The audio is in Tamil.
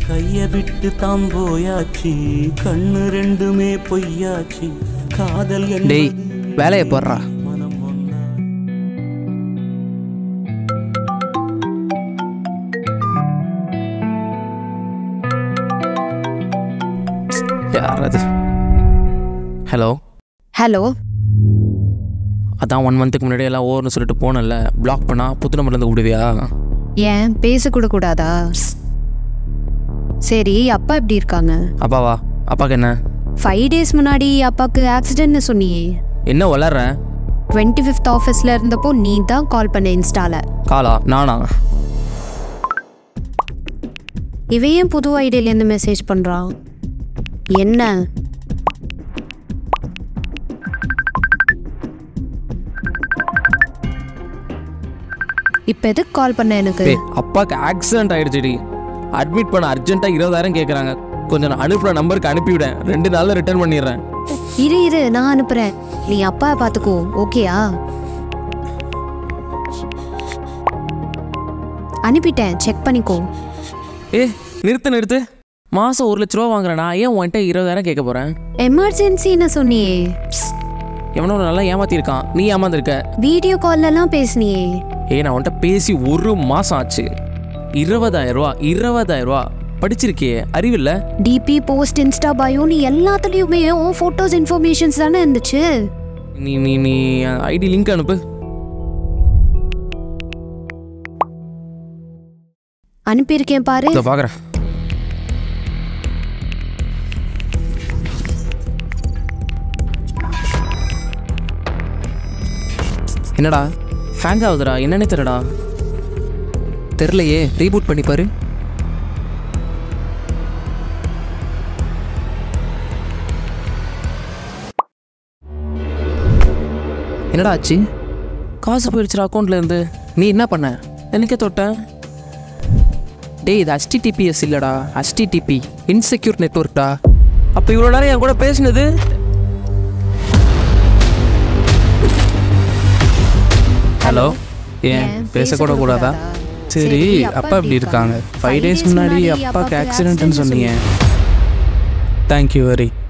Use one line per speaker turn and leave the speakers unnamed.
கைய விட்டு தாம் போயாச்சு கண்ணு ரெண்டுமே பொய்யாச்சு காதல்
டேய்
என்பது
வேலையை போடுறா
மனம் ஒன்னா
யார் அது ஹலோ
ஹலோ
அதான் ஒன் மந்த்துக்கு முன்னாடி எல்லாம் ஓவர்னு சொல்லிட்டு போனேன்ல பிளாக் பண்ணா புது நம்பர்லேருந்து கூடுவியா
ஏன் பேசக்கூட கூடாதா சரி அப்பா எப்படி இருக்காங்க
அப்பாவா அப்பாவுக்கு என்ன
ஃபைவ் டேஸ் முன்னாடி அப்பாவுக்கு ஆக்சிடென்ட்னு சொன்னியே
என்ன வளர்ற
டுவெண்ட்டி ஃபிஃப்த் ஆஃபீஸில் இருந்தப்போ நீ தான் கால் பண்ண இன்ஸ்டால
காலா நானா
இவன் ஏன் புது ஐடியிலேருந்து மெசேஜ் பண்ணுறான் என்ன இப்போ எதுக்கு கால் பண்ண எனக்கு
டேய் அப்பாவுக்கு ஆக்சிடென்ட் ஆயிடுச்சுடி அட்மிட் பண்ண அர்ஜென்ட்டாக இருபதாயிரம் கேட்குறாங்க கொஞ்சம் நான் அனுப்புகிற நம்பருக்கு அனுப்பிவிடேன் ரெண்டு நாளில் ரிட்டர்ன் பண்ணிடுறேன்
இரு இரு நான் அனுப்புகிறேன் நீ அப்பா பார்த்துக்கோ ஓகேயா அனுப்பிட்டேன் செக் பண்ணிக்கோ
ஏ நிறுத்து நிறுத்து மாதம் ஒரு லட்ச ரூபா வாங்குறேன் நான் ஏன் உன்கிட்ட இருபதாயிரம் கேட்க போகிறேன்
எமர்ஜென்சின்னு சொன்னியே
எவனோ நல்லா ஏமாத்திருக்கான் நீ ஏமாந்துருக்க
வீடியோ கால்லலாம் பேசுனியே
ஏ நான் உன்கிட்ட பேசி ஒரு மாதம் ஆச்சு இருபதாயிரம் ரூபா இருபதாயிரம் ரூபா படிச்சிருக்கே அறிவில்ல
டிபி போஸ்ட் இன்ஸ்டா பயோன்னு எல்லாத்துலேயுமே உன் ஃபோட்டோஸ் இன்ஃபர்மேஷன்ஸ் தானே இருந்துச்சு
நீ நீ நீ ஐடி லிங்க் அனுப்பு
அனுப்பியிருக்கேன் பாரு
இதோ பார்க்குறேன் என்னடா ஹேங் ஆகுதுடா என்னன்னே தெரியடா
தெரிலையே ரீபூட் பண்ணி பாரு என்னடா ஆச்சு
காசு போயிடுச்சுடா அக்கௌண்ட்ல இருந்து
நீ என்ன பண்ண
எனக்கே தொட்டேன்
டேய் இது HTTPS இல்லடா HTTP இன்செக்யூர் நெட்ஒர்க்டா
அப்போ இவ்வளோ நேரம் என் கூட பேசினது ஹலோ ஏன் பேசக்கூட கூடாதா சரி அப்பா எப்படி இருக்காங்க ஃபைவ் டேஸ் முன்னாடி அப்பாவுக்கு ஆக்சிடென்ட்னு சொன்னீங்க தேங்க்யூ வெரி